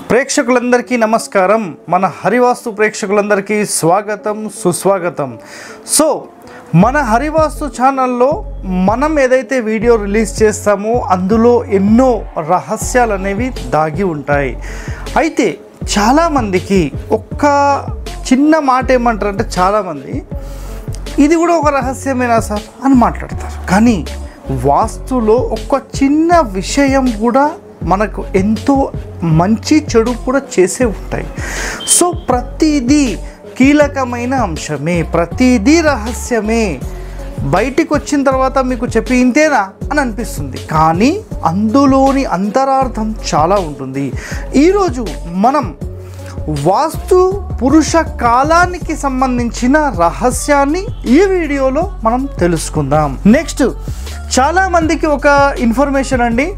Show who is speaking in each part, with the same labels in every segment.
Speaker 1: ప్రేక్షకులందరికీ నమస్కారం మన హరివాస్తు ప్రేక్షకులందరికీ స్వాగతం సుస్వాగతం సో మన హరివాస్తు ఛానల్లో మనం ఏదైతే వీడియో రిలీజ్ చేస్తామో అందులో ఎన్నో రహస్యాలు అనేవి దాగి ఉంటాయి అయితే చాలామందికి ఒక్క చిన్న మాట ఏమంటారంటే చాలామంది ఇది కూడా ఒక రహస్యమేనా సార్ అని మాట్లాడతారు కానీ వాస్తులో ఒక చిన్న విషయం కూడా మనకు ఎంతో మంచి చెడు కూడా చేసే ఉంటాయి సో ప్రతిదీ కీలకమైన అంశమే ప్రతిదీ రహస్యమే బయటికి వచ్చిన తర్వాత మీకు చెప్పి ఇంతేనా అని అనిపిస్తుంది కానీ అందులోని అంతరార్థం చాలా ఉంటుంది ఈరోజు మనం వాస్తు పురుష కాలానికి సంబంధించిన రహస్యాన్ని ఈ వీడియోలో మనం తెలుసుకుందాం నెక్స్ట్ చాలా మందికి ఒక ఇన్ఫర్మేషన్ అండి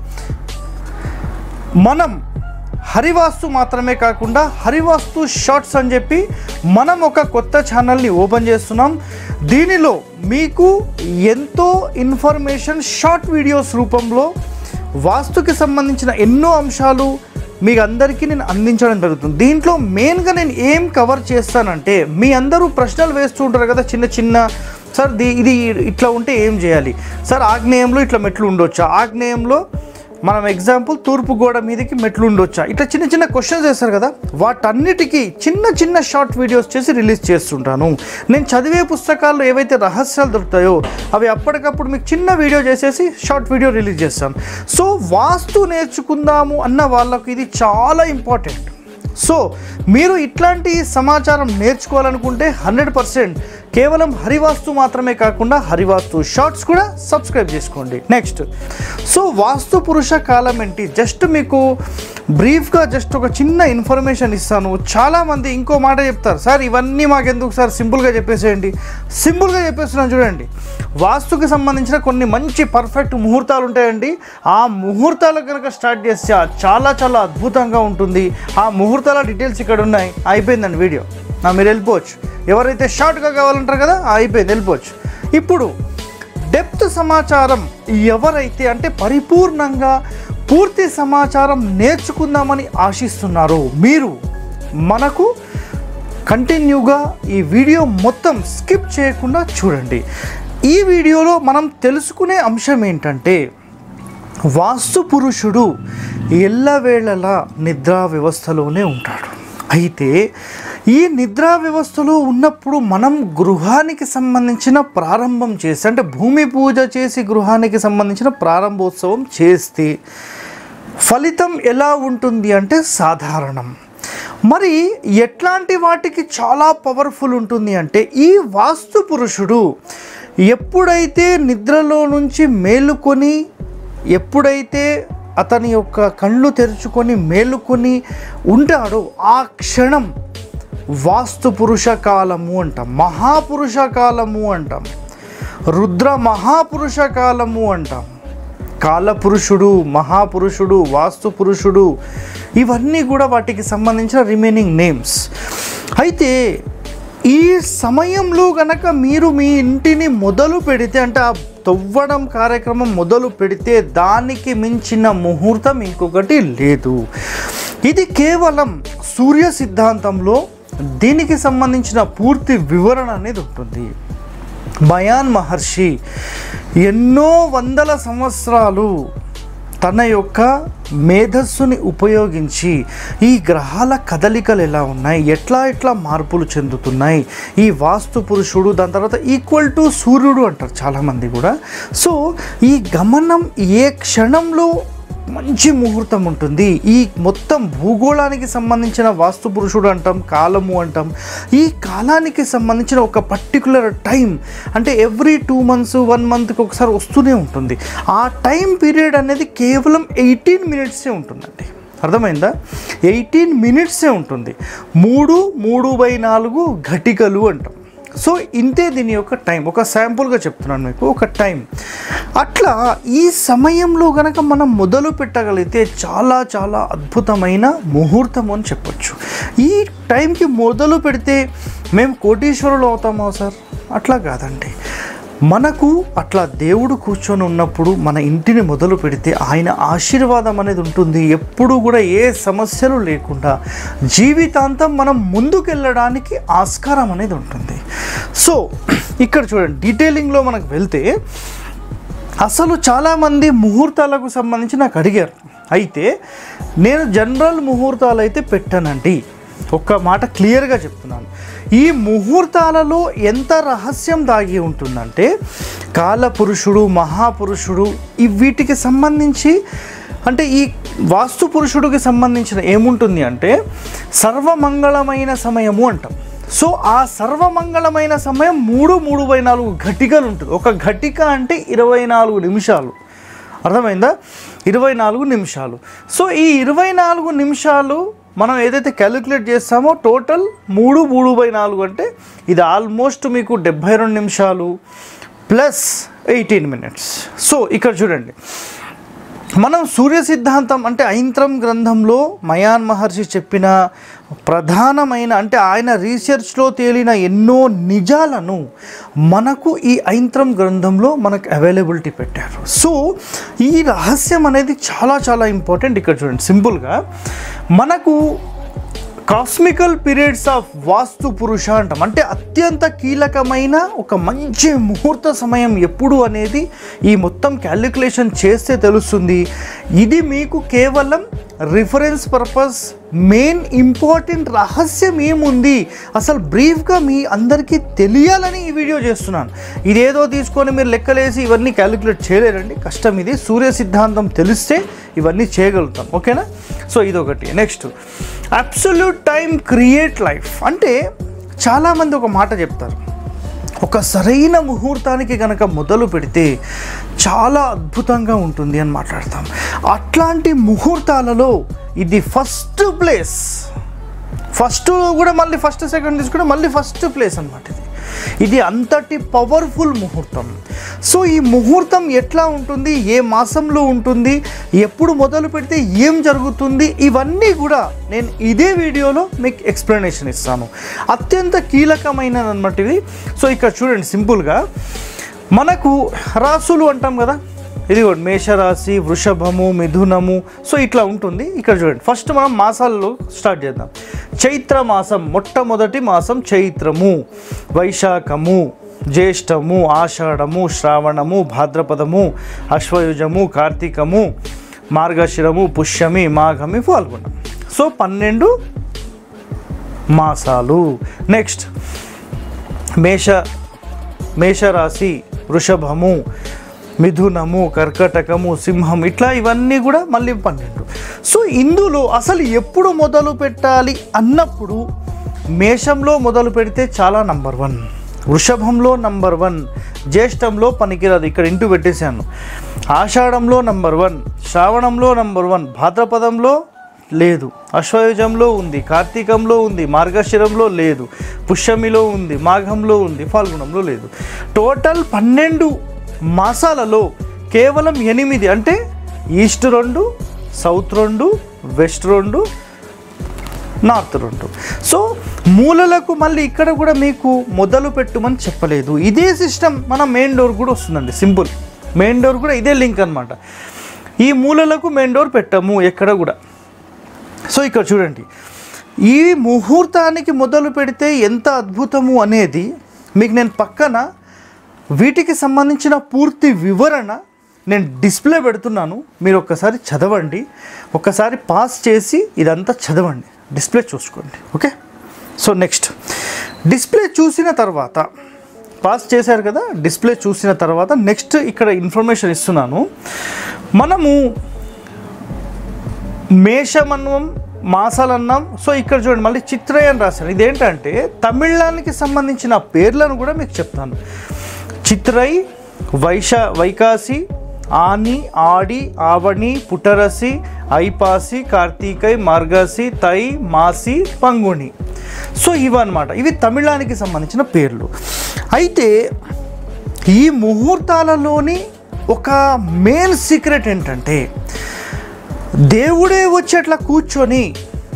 Speaker 1: మనం హరివాస్తు మాత్రమే కాకుండా హరివాస్తు షార్ట్స్ అని చెప్పి మనం ఒక కొత్త ఛానల్ని ఓపెన్ చేస్తున్నాం దీనిలో మీకు ఎంతో ఇన్ఫర్మేషన్ షార్ట్ వీడియోస్ రూపంలో వాస్తుకి సంబంధించిన ఎన్నో అంశాలు మీకు అందరికీ నేను అందించడం జరుగుతుంది దీంట్లో మెయిన్గా నేను ఏం కవర్ చేస్తానంటే మీ అందరూ ప్రశ్నలు వేస్తూ ఉంటారు కదా చిన్న చిన్న సార్ ది ఇది ఇట్లా ఉంటే ఏం చేయాలి సార్ ఆగ్నేయంలో ఇట్లా మెట్లు ఉండొచ్చా ఆగ్నేయంలో మనం ఎగ్జాంపుల్ తూర్పు గోడ మీదకి మెట్లు ఉండొచ్చా ఇట్లా చిన్న చిన్న క్వశ్చన్స్ వేస్తారు కదా వాటన్నిటికీ చిన్న చిన్న షార్ట్ వీడియోస్ చేసి రిలీజ్ చేస్తుంటాను నేను చదివే పుస్తకాల్లో ఏవైతే రహస్యాలు దొరుకుతాయో అవి అప్పటికప్పుడు మీకు చిన్న వీడియో చేసేసి షార్ట్ వీడియో రిలీజ్ చేస్తాను సో వాస్తు నేర్చుకుందాము అన్న వాళ్ళకు ఇది చాలా ఇంపార్టెంట్ సో మీరు ఇట్లాంటి సమాచారం నేర్చుకోవాలనుకుంటే హండ్రెడ్ పర్సెంట్ కేవలం హరివాస్తు మాత్రమే కాకుండా హరివాస్తు షార్ట్స్ కూడా సబ్స్క్రైబ్ చేసుకోండి నెక్స్ట్ సో వాస్తు పురుష కాలం ఏంటి జస్ట్ మీకు బ్రీఫ్గా జస్ట్ ఒక చిన్న ఇన్ఫర్మేషన్ ఇస్తాను చాలామంది ఇంకో మాట చెప్తారు సార్ ఇవన్నీ మాకెందుకు సార్ సింపుల్గా చెప్పేసేయండి సింపుల్గా చెప్పేస్తున్నాను చూడండి వాస్తుకి సంబంధించిన కొన్ని మంచి పర్ఫెక్ట్ ముహూర్తాలు ఉంటాయండి ఆ ముహూర్తాలు కనుక స్టార్ట్ చేస్తే ఆ చాలా చాలా అద్భుతంగా ఉంటుంది ఆ ముహూర్తాల డీటెయిల్స్ ఇక్కడ ఉన్నాయి అయిపోయిందండి వీడియో నా మీరు వెళ్ళిపోవచ్చు ఎవరైతే షార్ట్గా కావాలంటారు కదా ఆ అయిపోయింది వెళ్ళిపోవచ్చు ఇప్పుడు డెప్త్ సమాచారం ఎవరైతే అంటే పరిపూర్ణంగా పూర్తి సమాచారం నేర్చుకుందామని ఆశిస్తున్నారో మీరు మనకు కంటిన్యూగా ఈ వీడియో మొత్తం స్కిప్ చేయకుండా చూడండి ఈ వీడియోలో మనం తెలుసుకునే అంశం ఏంటంటే వాస్తు పురుషుడు ఎల్లవేళలా నిద్రా వ్యవస్థలోనే ఉంటాడు అయితే ఈ నిద్రా వ్యవస్థలో ఉన్నప్పుడు మనం గృహానికి సంబంధించిన ప్రారంభం చేసి అంటే భూమి పూజ చేసి గృహానికి సంబంధించిన ప్రారంభోత్సవం చేస్తే ఫలితం ఎలా ఉంటుంది అంటే సాధారణం మరి ఎట్లాంటి వాటికి చాలా పవర్ఫుల్ ఉంటుంది అంటే ఈ వాస్తు పురుషుడు ఎప్పుడైతే నిద్రలో నుంచి మేలుకొని ఎప్పుడైతే అతని యొక్క కళ్ళు తెరుచుకొని మేలుకొని ఉంటాడో ఆ క్షణం వాస్తు పురుష కాలము అంటాం మహాపురుష కాలము అంటాం రుద్ర మహాపురుష కాలము అంటాం కాలపురుషుడు మహాపురుషుడు వాస్తు పురుషుడు ఇవన్నీ కూడా వాటికి సంబంధించిన రిమైనింగ్ నేమ్స్ అయితే ఈ సమయంలో గనక మీరు మీ ఇంటిని మొదలు పెడితే అంటే ఆ తవ్వడం కార్యక్రమం మొదలు పెడితే దానికి మించిన ముహూర్తం ఇంకొకటి లేదు ఇది కేవలం సూర్య సిద్ధాంతంలో దీనికి సంబంధించిన పూర్తి వివరణ అనేది ఉంటుంది మయాన్ మహర్షి ఎన్నో వందల సంవత్సరాలు తన యొక్క మేధస్సుని ఉపయోగించి ఈ గ్రహాల కదలికలు ఎలా ఉన్నాయి ఎట్లా ఎట్లా మార్పులు చెందుతున్నాయి ఈ వాస్తు పురుషుడు దాని తర్వాత ఈక్వల్ టు సూర్యుడు అంటారు చాలామంది కూడా సో ఈ గమనం ఏ క్షణంలో మంచి ముహూర్తం ఉంటుంది ఈ మొత్తం భూగోళానికి సంబంధించిన వాస్తు పురుషుడు అంటాం కాలము అంటాం ఈ కాలానికి సంబంధించిన ఒక పర్టికులర్ టైం అంటే ఎవ్రీ టూ మంత్స్ వన్ మంత్కి ఒకసారి వస్తూనే ఉంటుంది ఆ టైం పీరియడ్ అనేది కేవలం ఎయిటీన్ మినిట్సే ఉంటుందండి అర్థమైందా ఎయిటీన్ మినిట్సే ఉంటుంది మూడు మూడు బై నాలుగు ఘటికలు అంటాం సో ఇంతే దీని యొక్క టైం ఒక శాంపుల్గా చెప్తున్నాను మీకు ఒక టైం అట్లా ఈ సమయంలో గనక మనం మొదలు పెట్టగలిగితే చాలా చాలా అద్భుతమైన ముహూర్తం అని చెప్పొచ్చు ఈ టైంకి మొదలు పెడితే మేము కోటీశ్వరులు అవుతామా సార్ అట్లా కాదండి మనకు అట్లా దేవుడు కూర్చొని ఉన్నప్పుడు మన ఇంటిని మొదలు పెడితే ఆయన ఆశీర్వాదం అనేది ఉంటుంది ఎప్పుడు కూడా ఏ సమస్యలు లేకుండా జీవితాంతం మనం ముందుకెళ్ళడానికి ఆస్కారం అనేది ఉంటుంది సో ఇక్కడ చూడండి డీటెయిలింగ్లో మనకు వెళ్తే అసలు చాలామంది ముహూర్తాలకు సంబంధించి నాకు అడిగారు అయితే నేను జనరల్ ముహూర్తాలు అయితే పెట్టానండి ఒక్క మాట క్లియర్గా చెప్తున్నాను ఈ ముహూర్తాలలో ఎంత రహస్యం దాగి ఉంటుందంటే కాలపురుషుడు మహాపురుషుడు ఈ వీటికి సంబంధించి అంటే ఈ వాస్తు పురుషుడికి సంబంధించిన ఏముంటుంది అంటే సర్వమంగళమైన సమయము అంటాం సో ఆ సర్వమంగళమైన సమయం మూడు మూడు బై నాలుగు ఘటికలు ఉంటుంది ఒక ఘటిక అంటే ఇరవై నాలుగు నిమిషాలు అర్థమైందా ఇరవై నాలుగు నిమిషాలు సో ఈ ఇరవై నాలుగు నిమిషాలు మనం ఏదైతే క్యాలిక్యులేట్ చేస్తామో టోటల్ మూడు మూడు బై నాలుగు అంటే ఇది ఆల్మోస్ట్ మీకు డెబ్భై రెండు నిమిషాలు ప్లస్ ఎయిటీన్ మినిట్స్ సో ఇక్కడ చూడండి మనం సూర్య సిద్ధాంతం అంటే ఐంత్రం గ్రంథంలో మయాన్ మహర్షి చెప్పిన ప్రధానమైన అంటే ఆయన రీసెర్చ్లో తేలిన ఎన్నో నిజాలను మనకు ఈ ఐంత్రం గ్రంథంలో మనకు అవైలబిలిటీ పెట్టారు సో ఈ రహస్యం అనేది చాలా చాలా ఇంపార్టెంట్ ఇక్కడ చూడండి సింపుల్గా మనకు కాస్మికల్ పీరియడ్స్ ఆఫ్ వాస్తు పురుష అంటాం అంటే అత్యంత కీలకమైన ఒక మంచి ముహూర్త సమయం ఎప్పుడు అనేది ఈ మొత్తం క్యాలిక్యులేషన్ చేస్తే తెలుస్తుంది ఇది మీకు కేవలం రిఫరెన్స్ పర్పస్ మెయిన్ ఇంపార్టెంట్ రహస్యం ఏముంది అసలు బ్రీఫ్గా మీ అందరికీ తెలియాలని ఈ వీడియో చేస్తున్నాను ఇదేదో తీసుకొని మీరు లెక్కలేసి ఇవన్నీ క్యాలిక్యులేట్ చేయలేరండి కష్టం ఇది సూర్య సిద్ధాంతం తెలిస్తే ఇవన్నీ చేయగలుగుతాం ఓకేనా సో ఇదొకటి next absolute time create life అంటే చాలామంది ఒక మాట చెప్తారు ఒక సరైన ముహూర్తానికి కనుక మొదలు పెడితే చాలా అద్భుతంగా ఉంటుంది అని మాట్లాడతాం అట్లాంటి ముహూర్తాలలో ఇది ఫస్ట్ ప్లేస్ ఫస్ట్లో కూడా మళ్ళీ ఫస్ట్ సెకండ్ తీసుకుంటే మళ్ళీ ఫస్ట్ ప్లేస్ అనమాట ఇది ఇది అంతటి పవర్ఫుల్ ముహూర్తం సో ఈ ముహూర్తం ఎట్లా ఉంటుంది ఏ మాసంలో ఉంటుంది ఎప్పుడు మొదలు పెడితే ఏం జరుగుతుంది ఇవన్నీ కూడా నేను ఇదే వీడియోలో మీకు ఎక్స్ప్లెనేషన్ ఇస్తాను అత్యంత కీలకమైనది అనమాట ఇది సో ఇక్కడ చూడండి సింపుల్గా మనకు రాసులు అంటాం కదా ఇదిగోండి మేషరాశి వృషభము మిథునము సో ఇట్లా ఉంటుంది ఇక్కడ చూడండి ఫస్ట్ మనం మాసాల్లో స్టార్ట్ చేద్దాం చైత్ర మాసం మొట్టమొదటి మాసం చైత్రము వైశాఖము జ్యేష్టము ఆషాఢము శ్రావణము భాద్రపదము అశ్వయుజము కార్తీకము మార్గశిరము పుష్యమి మాఘమి ఫాల్గుణం సో పన్నెండు మాసాలు నెక్స్ట్ మేష మేషరాశి వృషభము మిథునము కర్కటకము సింహం ఇట్లా ఇవన్నీ కూడా మళ్ళీ పన్నెండు సో ఇందులో అసలు ఎప్పుడు మొదలు పెట్టాలి అన్నప్పుడు మేషంలో మొదలు పెడితే చాలా నంబర్ వన్ వృషభంలో నంబర్ వన్ జ్యేష్టంలో పనికిరాదు ఇక్కడ ఇంటూ పెట్టేశాను ఆషాఢంలో నంబర్ వన్ శ్రావణంలో నంబర్ వన్ భాద్రపదంలో లేదు అశ్వయుజంలో ఉంది కార్తీకంలో ఉంది మార్గశిరంలో లేదు పుష్యమిలో ఉంది మాఘంలో ఉంది ఫాల్గుణంలో లేదు టోటల్ పన్నెండు మాసాలలో కేవలం ఎనిమిది అంటే ఈస్ట్ రెండు సౌత్ రెండు వెస్ట్ రెండు నార్త్ రెండు సో మూలలకు మళ్ళీ ఇక్కడ కూడా మీకు మొదలు పెట్టుమని చెప్పలేదు ఇదే సిస్టమ్ మన మెయిన్ డోర్ కూడా వస్తుందండి సింపుల్ మెయిన్ డోర్ కూడా ఇదే లింక్ అనమాట ఈ మూలలకు మెయిన్ డోర్ పెట్టము ఎక్కడ కూడా సో ఇక్కడ చూడండి ఈ ముహూర్తానికి మొదలు పెడితే ఎంత అద్భుతము అనేది మీకు నేను పక్కన వీటికి సంబంధించిన పూర్తి వివరణ నేను డిస్ప్లే పెడుతున్నాను మీరు ఒక్కసారి చదవండి ఒక్కసారి పాస్ చేసి ఇదంతా చదవండి డిస్ప్లే చూసుకోండి ఓకే సో నెక్స్ట్ డిస్ప్లే చూసిన తర్వాత పాస్ చేశారు కదా డిస్ప్లే చూసిన తర్వాత నెక్స్ట్ ఇక్కడ ఇన్ఫర్మేషన్ ఇస్తున్నాను మనము మేషమన్నం మాసాలన్నాం సో ఇక్కడ చూడండి మళ్ళీ చిత్రయ్య అని రాశాను ఇదేంటంటే తమిళానికి సంబంధించిన పేర్లను కూడా మీకు చెప్తాను చిత్రై వైశ వైకాసి ఆని ఆడి ఆవణి పుటరసి ఐపాసి కార్తీకై మార్గసి తై మాసి పంగుణి సో ఇవన్నమాట ఇవి తమిళానికి సంబంధించిన పేర్లు అయితే ఈ ముహూర్తాలలోని ఒక మెయిన్ సీక్రెట్ ఏంటంటే దేవుడే వచ్చి అట్లా కూర్చొని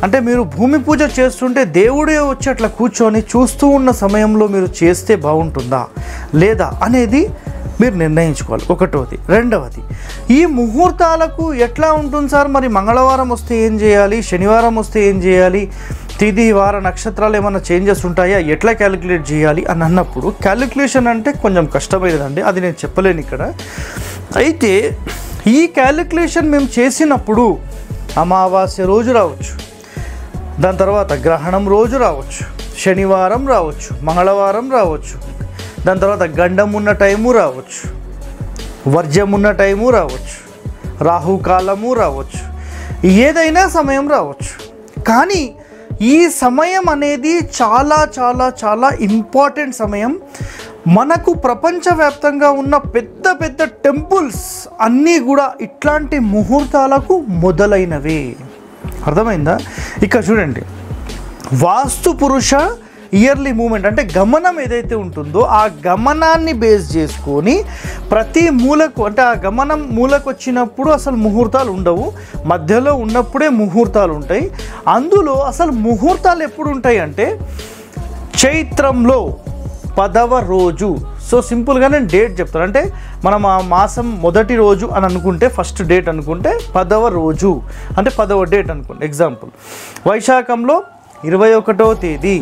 Speaker 1: అంటే మీరు భూమి పూజ చేస్తుంటే దేవుడే వచ్చి అట్లా కూర్చొని చూస్తూ ఉన్న సమయంలో మీరు చేస్తే బాగుంటుందా లేదా అనేది మీరు నిర్ణయించుకోవాలి ఒకటోది రెండవది ఈ ముహూర్తాలకు ఎట్లా ఉంటుంది సార్ మరి మంగళవారం వస్తే ఏం చేయాలి శనివారం వస్తే ఏం చేయాలి తిది వార నక్షత్రాలు ఏమైనా చేంజెస్ ఉంటాయా ఎట్లా క్యాలిక్యులేట్ చేయాలి అని అన్నప్పుడు క్యాలిక్యులేషన్ అంటే కొంచెం కష్టమైనదండి అది నేను చెప్పలేను ఇక్కడ అయితే ఈ క్యాలిక్యులేషన్ మేము చేసినప్పుడు అమావాస్య రోజు రావచ్చు దాని తర్వాత గ్రహణం రోజు రావచ్చు శనివారం రావచ్చు మంగళవారం రావచ్చు దాని తర్వాత గండం ఉన్న టైము రావచ్చు వర్జం ఉన్న టైము రావచ్చు రాహుకాలము రావచ్చు ఏదైనా సమయం రావచ్చు కానీ ఈ సమయం అనేది చాలా చాలా చాలా ఇంపార్టెంట్ సమయం మనకు ప్రపంచవ్యాప్తంగా ఉన్న పెద్ద పెద్ద టెంపుల్స్ అన్నీ కూడా ఇట్లాంటి ముహూర్తాలకు మొదలైనవే అర్థమైందా ఇక్కడ చూడండి వాస్తు పురుష ఇయర్లీ మూమెంట్ అంటే గమనం ఏదైతే ఉంటుందో ఆ గమనాన్ని బేస్ చేసుకొని ప్రతి మూలకు అంటే ఆ గమనం మూలకు వచ్చినప్పుడు అసలు ముహూర్తాలు ఉండవు మధ్యలో ఉన్నప్పుడే ముహూర్తాలు ఉంటాయి అందులో అసలు ముహూర్తాలు ఎప్పుడు ఉంటాయి అంటే చైత్రంలో పదవ రోజు సో సింపుల్గా నేను డేట్ చెప్తాను అంటే మనం ఆ మాసం మొదటి రోజు అని అనుకుంటే ఫస్ట్ డేట్ అనుకుంటే పదవ రోజు అంటే పదవ డేట్ అనుకోండి ఎగ్జాంపుల్ వైశాఖంలో ఇరవై ఒకటో తేదీ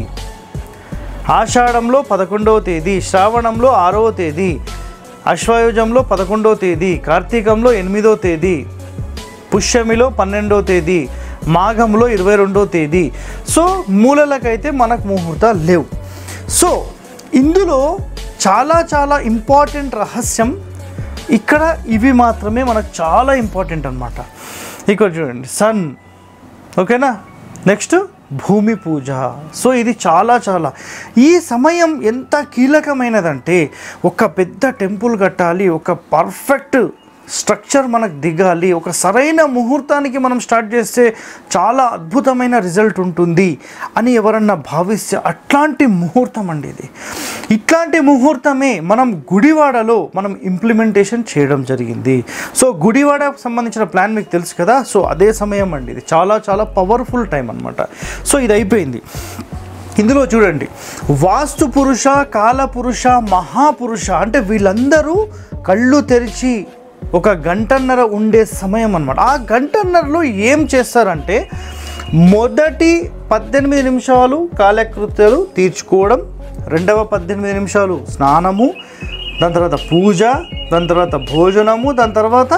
Speaker 1: ఆషాఢంలో పదకొండవ తేదీ శ్రావణంలో ఆరవ తేదీ అశ్వయుజంలో పదకొండవ తేదీ కార్తీకంలో ఎనిమిదో తేదీ పుష్యమిలో పన్నెండో తేదీ మాఘంలో ఇరవై రెండో తేదీ సో మూలలకైతే మనకు ముహూర్తాలు లేవు సో ఇందులో చాలా చాలా ఇంపార్టెంట్ రహస్యం ఇక్కడ ఇవి మాత్రమే మనకు చాలా ఇంపార్టెంట్ అనమాట ఇక్కడ చూడండి సన్ ఓకేనా నెక్స్ట్ భూమి పూజ సో ఇది చాలా చాలా ఈ సమయం ఎంత కీలకమైనదంటే ఒక పెద్ద టెంపుల్ కట్టాలి ఒక పర్ఫెక్ట్ స్ట్రక్చర్ మనకు దిగాలి ఒక సరైన ముహూర్తానికి మనం స్టార్ట్ చేస్తే చాలా అద్భుతమైన రిజల్ట్ ఉంటుంది అని ఎవరన్నా భావిస్తే అట్లాంటి ముహూర్తం అండి ఇది ఇట్లాంటి ముహూర్తమే మనం గుడివాడలో మనం ఇంప్లిమెంటేషన్ చేయడం జరిగింది సో గుడివాడకు సంబంధించిన ప్లాన్ మీకు తెలుసు కదా సో అదే సమయం అండి ఇది చాలా చాలా పవర్ఫుల్ టైం అనమాట సో ఇది అయిపోయింది ఇందులో చూడండి వాస్తు పురుష కాలపురుష మహాపురుష అంటే వీళ్ళందరూ కళ్ళు తెరిచి ఒక గంటన్నర ఉండే సమయం అనమాట ఆ గంటన్నరలో ఏం చేస్తారంటే మొదటి పద్దెనిమిది నిమిషాలు కాలకృత్యాలు తీర్చుకోవడం రెండవ పద్దెనిమిది నిమిషాలు స్నానము దాని తర్వాత పూజ దాని తర్వాత భోజనము దాని తర్వాత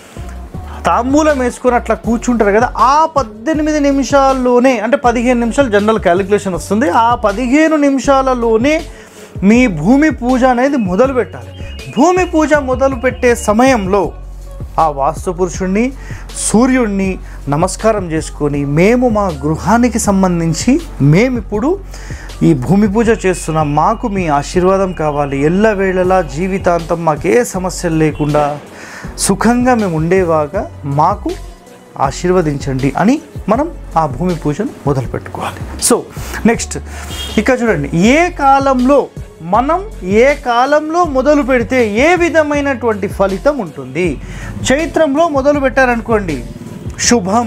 Speaker 1: తాంబూలం వేసుకొని అట్లా కూర్చుంటారు కదా ఆ పద్దెనిమిది నిమిషాల్లోనే అంటే పదిహేను నిమిషాలు జనరల్ క్యాలిక్యులేషన్ వస్తుంది ఆ పదిహేను నిమిషాలలోనే మీ భూమి పూజ అనేది మొదలు పెట్టాలి భూమి పూజ మొదలు పెట్టే సమయంలో ఆ వాస్తు పురుషుణ్ణి సూర్యుడిని నమస్కారం చేసుకొని మేము మా గృహానికి సంబంధించి మేమిప్పుడు ఈ భూమి పూజ చేస్తున్నాం మాకు మీ ఆశీర్వాదం కావాలి ఎల్లవేళలా జీవితాంతం మాకే సమస్యలు లేకుండా సుఖంగా మేము ఉండేవాగా మాకు ఆశీర్వదించండి అని మనం ఆ భూమి పూజను మొదలు పెట్టుకోవాలి సో నెక్స్ట్ ఇక్కడ చూడండి ఏ కాలంలో మనం ఏ కాలంలో మొదలు పెడితే ఏ విధమైనటువంటి ఫలితం ఉంటుంది చైత్రంలో మొదలు పెట్టారనుకోండి శుభం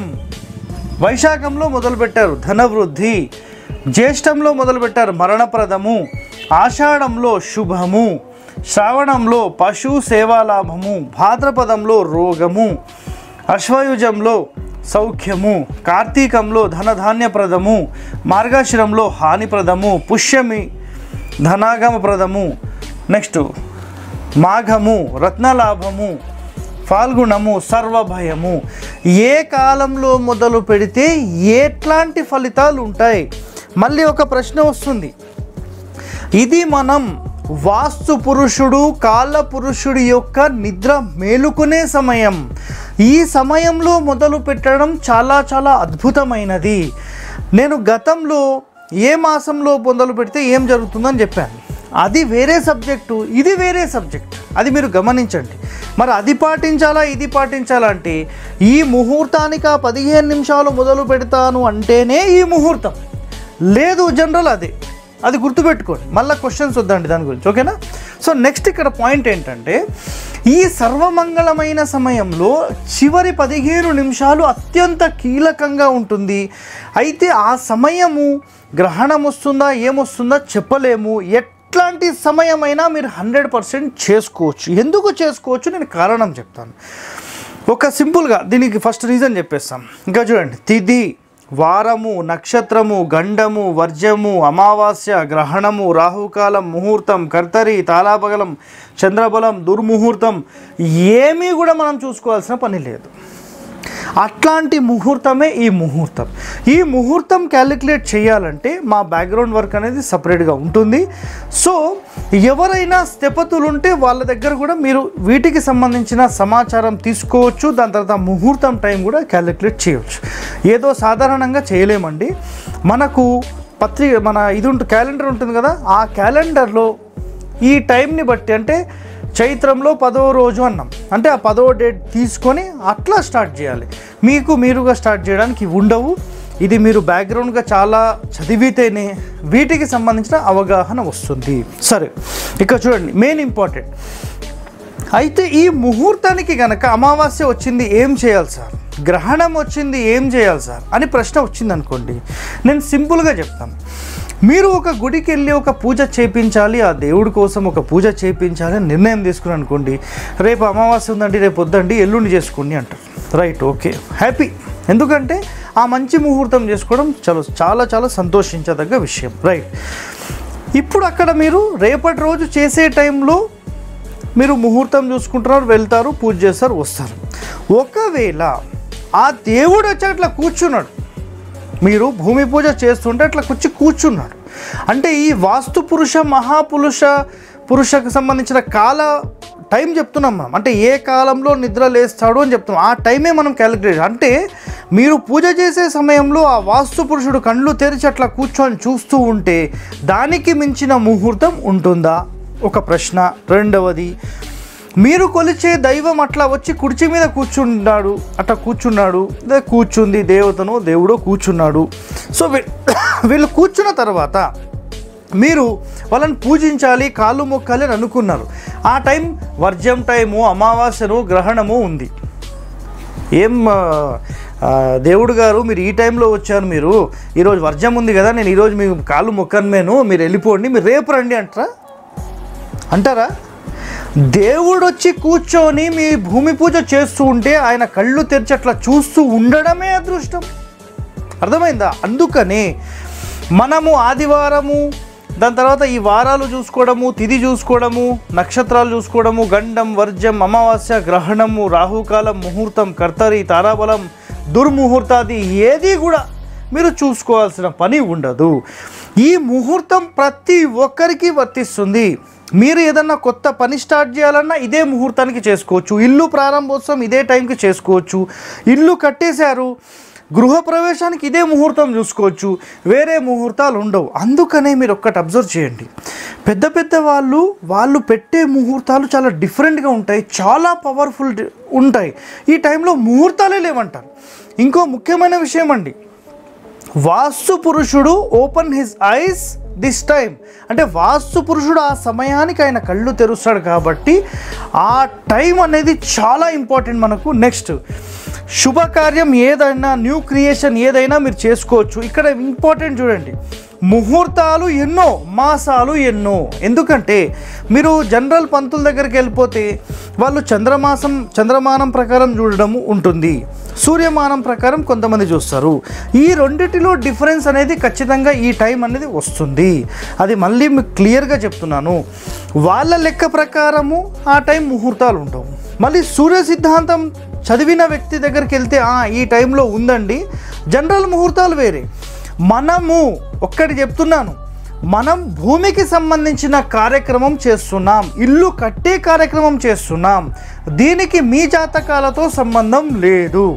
Speaker 1: వైశాఖంలో మొదలుపెట్టారు ధనవృద్ధి జ్యేష్టంలో మొదలుపెట్టారు మరణప్రదము ఆషాఢంలో శుభము శ్రావణంలో పశు సేవాలాభము భాద్రపదంలో రోగము అశ్వయుజంలో సౌఖ్యము కార్తీకంలో ధనధాన్యప్రదము మార్గశిరంలో హానిప్రదము పుష్యమి ధనాగమప్రదము నెక్స్ట్ మాఘము రత్నలాభము ఫాల్గుణము సర్వభయము ఏ కాలంలో మొదలు పెడితే ఎట్లాంటి ఫలితాలు ఉంటాయి మళ్ళీ ఒక ప్రశ్న వస్తుంది ఇది మనం వాస్తు పురుషుడు కాల పురుషుడి యొక్క నిద్ర మేలుకునే సమయం ఈ సమయంలో మొదలు పెట్టడం చాలా చాలా అద్భుతమైనది నేను గతంలో ఏ మాసంలో మొదలు పెడితే ఏం జరుగుతుందని చెప్పాను అది వేరే సబ్జెక్టు ఇది వేరే సబ్జెక్ట్ అది మీరు గమనించండి మరి అది పాటించాలా ఇది పాటించాలా అంటే ఈ ముహూర్తానికి ఆ పదిహేను నిమిషాలు మొదలు పెడతాను అంటేనే ఈ ముహూర్తం లేదు జనరల్ అదే అది గుర్తుపెట్టుకోండి మళ్ళీ క్వశ్చన్స్ వద్దండి దాని గురించి ఓకేనా సో నెక్స్ట్ ఇక్కడ పాయింట్ ఏంటంటే ఈ సర్వమంగళమైన సమయంలో చివరి పదిహేను నిమిషాలు అత్యంత కీలకంగా ఉంటుంది అయితే ఆ సమయము గ్రహణం వస్తుందా ఏమొస్తుందా చెప్పలేము ఎట్లాంటి సమయమైనా మీరు హండ్రెడ్ పర్సెంట్ చేసుకోవచ్చు ఎందుకు చేసుకోవచ్చు నేను కారణం చెప్తాను ఒక సింపుల్గా దీనికి ఫస్ట్ రీజన్ చెప్పేస్తాం ఇంకా చూడండి తిథి వారము నక్షత్రము గండము వర్జము అమావాస్య గ్రహణము రాహుకాలం ముహూర్తం కర్తరి తాళాపగలం చంద్రబలం దుర్ముహూర్తం ఏమీ కూడా మనం చూసుకోవాల్సిన పని లేదు అట్లాంటి ముహూర్తమే ఈ ముహూర్తం ఈ ముహూర్తం క్యాలిక్యులేట్ చేయాలంటే మా బ్యాక్గ్రౌండ్ వర్క్ అనేది సపరేట్గా ఉంటుంది సో ఎవరైనా స్థెపతులు ఉంటే వాళ్ళ దగ్గర కూడా మీరు వీటికి సంబంధించిన సమాచారం తీసుకోవచ్చు దాని తర్వాత ముహూర్తం టైం కూడా క్యాలిక్యులేట్ చేయవచ్చు ఏదో సాధారణంగా చేయలేమండి మనకు పత్రిక మన ఇది ఉంటుంది క్యాలెండర్ ఉంటుంది కదా ఆ క్యాలెండర్లో ఈ టైంని బట్టి అంటే చైత్రంలో పదో రోజు అన్నాం అంటే ఆ పదో డేట్ తీసుకొని అట్లా స్టార్ట్ చేయాలి మీకు మీరుగా స్టార్ట్ చేయడానికి ఇవి ఉండవు ఇది మీరు బ్యాక్గ్రౌండ్గా చాలా చదివితేనే వీటికి సంబంధించిన అవగాహన వస్తుంది సరే ఇక చూడండి మెయిన్ ఇంపార్టెంట్ అయితే ఈ ముహూర్తానికి గనక అమావాస్య వచ్చింది ఏం చేయాలి సార్ గ్రహణం వచ్చింది ఏం చేయాలి సార్ అని ప్రశ్న వచ్చింది అనుకోండి నేను సింపుల్గా చెప్తాను మీరు ఒక గుడికి వెళ్ళి ఒక పూజ చేపించాలి ఆ దేవుడి కోసం ఒక పూజ చేపించాలి అని నిర్ణయం తీసుకుని అనుకోండి రేపు అమావాస్య ఉందండి రేపు వద్దండి ఎల్లుండి చేసుకోండి అంటారు రైట్ ఓకే హ్యాపీ ఎందుకంటే ఆ మంచి ముహూర్తం చేసుకోవడం చాలా చాలా చాలా సంతోషించదగ్గ విషయం రైట్ ఇప్పుడు అక్కడ మీరు రేపటి రోజు చేసే టైంలో మీరు ముహూర్తం చూసుకుంటున్నారు వెళ్తారు పూజ చేస్తారు వస్తారు ఒకవేళ ఆ దేవుడు వచ్చి అట్లా కూర్చున్నాడు మీరు భూమి పూజ చేస్తుంటే అట్లా కూర్చి కూర్చున్నాడు అంటే ఈ వాస్తు పురుష మహాపురుష పురుషకు సంబంధించిన కాల టైం చెప్తున్నాం మనం అంటే ఏ కాలంలో నిద్ర లేస్తాడు అని చెప్తున్నాం ఆ టైమే మనం క్యాలిక్యులేట్ అంటే మీరు పూజ చేసే సమయంలో ఆ వాస్తు పురుషుడు కళ్ళు తెరిచి అట్లా కూర్చొని చూస్తూ ఉంటే దానికి మించిన ముహూర్తం ఉంటుందా ఒక ప్రశ్న రెండవది మీరు కొలిచే దైవం అట్లా వచ్చి కుర్చీ మీద కూర్చున్నాడు అట్లా కూర్చున్నాడు లేదా కూర్చుంది దేవతను దేవుడో కూర్చున్నాడు సో వీ- వీళ్ళు కూర్చున్న తర్వాత మీరు వాళ్ళని పూజించాలి కాళ్ళు మొక్కాలి అని అనుకున్నారు ఆ టైం వర్జం టైము అమావాస్యను గ్రహణము ఉంది ఏం ఆ, ఆ, దేవుడు గారు మీరు ఈ టైంలో వచ్చారు మీరు ఈరోజు వర్జం ఉంది కదా నేను ఈరోజు మీ కాళ్ళు మొక్కను మేను మీరు వెళ్ళిపోండి మీరు రేపు రండి అంటారా అంటారా దేవుడు వచ్చి కూర్చొని మీ భూమి పూజ చేస్తూ ఉంటే ఆయన కళ్ళు తెరిచి అట్లా చూస్తూ ఉండడమే అదృష్టం అర్థమైందా అందుకనే మనము ఆదివారము దాని తర్వాత ఈ వారాలు చూసుకోవడము తిథి చూసుకోవడము నక్షత్రాలు చూసుకోవడము గండం వర్జం అమావాస్య గ్రహణము రాహుకాలం ముహూర్తం కర్తరి తారాబలం దుర్ముహూర్తాది ఏది కూడా మీరు చూసుకోవాల్సిన పని ఉండదు ఈ ముహూర్తం ప్రతి ఒక్కరికి వర్తిస్తుంది మీరు ఏదన్నా కొత్త పని స్టార్ట్ చేయాలన్నా ఇదే ముహూర్తానికి చేసుకోవచ్చు ఇల్లు ప్రారంభోత్సవం ఇదే టైంకి చేసుకోవచ్చు ఇల్లు కట్టేశారు గృహప్రవేశానికి ఇదే ముహూర్తం చూసుకోవచ్చు వేరే ముహూర్తాలు ఉండవు అందుకనే మీరు ఒక్కటి అబ్జర్వ్ చేయండి పెద్ద పెద్ద వాళ్ళు వాళ్ళు పెట్టే ముహూర్తాలు చాలా డిఫరెంట్గా ఉంటాయి చాలా పవర్ఫుల్ ఉంటాయి ఈ టైంలో ముహూర్తాలే లేవంటారు ఇంకో ముఖ్యమైన విషయం అండి వాస్తు పురుషుడు open his eyes this time అంటే వాస్తు పురుషుడు ఆ సమయానికి ఆయన కళ్ళు తెరుస్తాడు కాబట్టి ఆ టైం అనేది చాలా ఇంపార్టెంట్ మనకు నెక్స్ట్ శుభకార్యం ఏదైనా న్యూ క్రియేషన్ ఏదైనా మీరు చేసుకోవచ్చు ఇక్కడ ఇంపార్టెంట్ చూడండి ముహూర్తాలు ఎన్నో మాసాలు ఎన్నో ఎందుకంటే మీరు జనరల్ పంతుల దగ్గరికి వెళ్ళిపోతే వాళ్ళు చంద్రమాసం చంద్రమానం ప్రకారం చూడడము ఉంటుంది సూర్యమానం ప్రకారం కొంతమంది చూస్తారు ఈ రెండిటిలో డిఫరెన్స్ అనేది ఖచ్చితంగా ఈ టైం అనేది వస్తుంది అది మళ్ళీ మీకు క్లియర్గా చెప్తున్నాను వాళ్ళ లెక్క ప్రకారము ఆ టైం ముహూర్తాలు ఉండవు మళ్ళీ సూర్య సిద్ధాంతం చదివిన వ్యక్తి దగ్గరికి వెళ్తే "ఆ, ఈ టైంలో ఉందండి జనరల్ ముహూర్తాలు వేరే మనము ఒక్కటి చెప్తున్నాను మనం భూమికి సంబంధించిన కార్యక్రమం చేస్తున్నాం ఇల్లు కట్టే కార్యక్రమం చేస్తున్నాం దీనికి మీ జాతకాలతో సంబంధం లేదు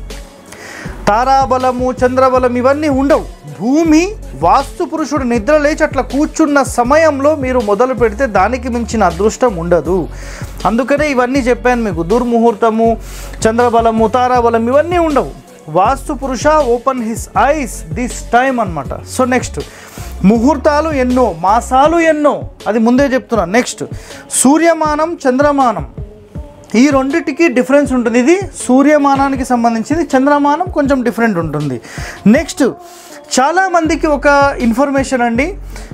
Speaker 1: తారాబలము చంద్రబలం ఇవన్నీ ఉండవు భూమి వాస్తు పురుషుడు నిద్ర లేచి అట్లా కూర్చున్న సమయంలో మీరు మొదలు పెడితే దానికి మించిన అదృష్టం ఉండదు అందుకనే ఇవన్నీ చెప్పాను మీకు దుర్ముహూర్తము చంద్రబలము తారాబలం ఇవన్నీ ఉండవు vastu purusha open his eyes this time అన్నమాట సో నెక్స్ట్ ముహూర్తాలు ఎన్నో మాసాలు ఎన్నో అది ముందే చెప్తున్నా నెక్స్ట్ సూర్యమానం చంద్రమానం ఈ రెండిటికి డిఫరెన్స్ ఉంటుంది ఇది సూర్యమానానికి సంబంధించింది చంద్రమానం కొంచెం డిఫరెంట్ ఉంటుంది నెక్స్ట్ చాలామందికి ఒక ఇన్ఫర్మేషన్ అండి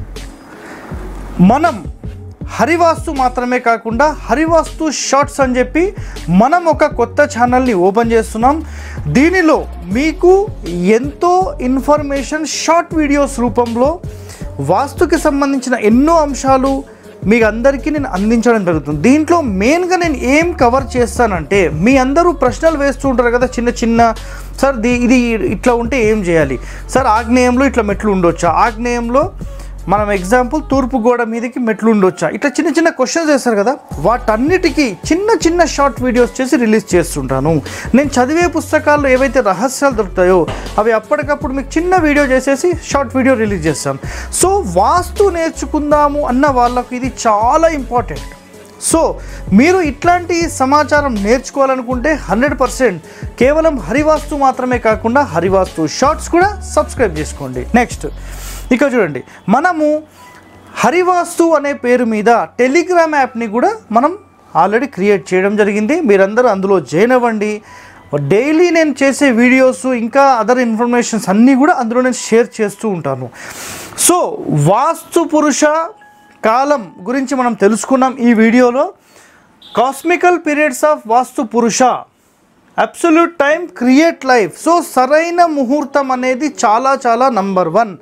Speaker 1: మనం హరివాస్తు మాత్రమే కాకుండా హరివాస్తు షార్ట్స్ అని చెప్పి మనం ఒక కొత్త ఛానల్ని ఓపెన్ చేస్తున్నాం దీనిలో మీకు ఎంతో ఇన్ఫర్మేషన్ షార్ట్ వీడియోస్ రూపంలో వాస్తుకి సంబంధించిన ఎన్నో అంశాలు మీకు అందరికీ నేను అందించడం జరుగుతుంది దీంట్లో మెయిన్గా నేను ఏం కవర్ చేస్తానంటే మీ అందరూ ప్రశ్నలు వేస్తూ ఉంటారు కదా చిన్న చిన్న సార్ ది ఇది ఇట్లా ఉంటే ఏం చేయాలి సార్ ఆగ్నేయంలో ఇట్లా మెట్లు ఉండొచ్చా ఆగ్నేయంలో మనం ఎగ్జాంపుల్ తూర్పు గోడ మీదకి మెట్లు ఉండొచ్చా ఇట్లా చిన్న చిన్న క్వశ్చన్స్ వేస్తారు కదా వాటన్నిటికీ చిన్న చిన్న షార్ట్ వీడియోస్ చేసి రిలీజ్ చేస్తుంటాను నేను చదివే పుస్తకాల్లో ఏవైతే రహస్యాలు దొరుకుతాయో అవి అప్పటికప్పుడు మీకు చిన్న వీడియో చేసేసి షార్ట్ వీడియో రిలీజ్ చేస్తాం సో వాస్తు నేర్చుకుందాము అన్న వాళ్ళకు ఇది చాలా ఇంపార్టెంట్ సో మీరు ఇట్లాంటి సమాచారం నేర్చుకోవాలనుకుంటే హండ్రెడ్ పర్సెంట్ కేవలం హరివాస్తు మాత్రమే కాకుండా హరివాస్తు షార్ట్స్ కూడా సబ్స్క్రైబ్ చేసుకోండి నెక్స్ట్ ఇక చూడండి మనము హరివాస్తు అనే పేరు మీద టెలిగ్రామ్ యాప్ని కూడా మనం ఆల్రెడీ క్రియేట్ చేయడం జరిగింది మీరందరూ అందులో జాయిన్ అవ్వండి డైలీ నేను చేసే వీడియోస్ ఇంకా అదర్ ఇన్ఫర్మేషన్స్ అన్నీ కూడా అందులో నేను షేర్ చేస్తూ ఉంటాను సో వాస్తు పురుష కాలం గురించి మనం తెలుసుకున్నాం ఈ వీడియోలో కాస్మికల్ periods of vastu purusha absolute time create life so సరైన ముహూర్తం అనేది చాలా చాలా నంబర్ వన్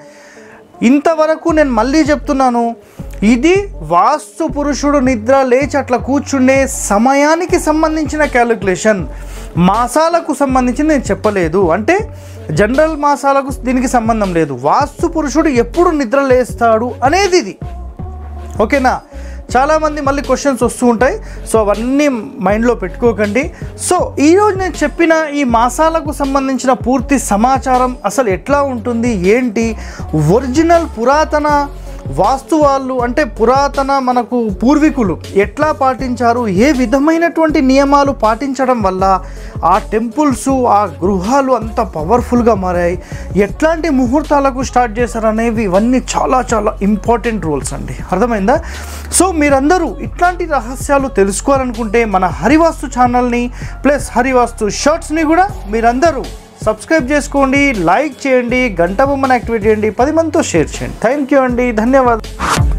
Speaker 1: ఇంతవరకు నేను మళ్ళీ చెప్తున్నాను ఇది వాస్తు పురుషుడు నిద్ర లేచి అట్లా కూర్చుండే సమయానికి సంబంధించిన క్యాలిక్యులేషన్ మాసాలకు సంబంధించి నేను చెప్పలేదు అంటే జనరల్ మాసాలకు దీనికి సంబంధం లేదు వాస్తు పురుషుడు ఎప్పుడు నిద్ర లేస్తాడు అనేది ఇది ఓకేనా చాలామంది మళ్ళీ క్వశ్చన్స్ వస్తూ ఉంటాయి సో అవన్నీ మైండ్లో పెట్టుకోకండి సో ఈరోజు నేను చెప్పిన ఈ మాసాలకు సంబంధించిన పూర్తి సమాచారం అసలు ఎట్లా ఉంటుంది ఏంటి ఒరిజినల్ పురాతన వాస్తు వాళ్ళు అంటే పురాతన మనకు పూర్వీకులు ఎట్లా పాటించారు ఏ విధమైనటువంటి నియమాలు పాటించడం వల్ల ఆ టెంపుల్స్ ఆ గృహాలు అంత పవర్ఫుల్గా మారాయి ఎట్లాంటి ముహూర్తాలకు స్టార్ట్ చేశారు అనేవి ఇవన్నీ చాలా చాలా ఇంపార్టెంట్ రూల్స్ అండి అర్థమైందా సో మీరందరూ ఇట్లాంటి రహస్యాలు తెలుసుకోవాలనుకుంటే మన హరివాస్తు ఛానల్ని ప్లస్ హరివాస్తు షర్ట్స్ని కూడా మీరందరూ సబ్స్క్రైబ్ చేసుకోండి లైక్ చేయండి గంట బొమ్మను యాక్టివేట్ చేయండి పది మందితో షేర్ చేయండి థ్యాంక్ యూ అండి ధన్యవాదాలు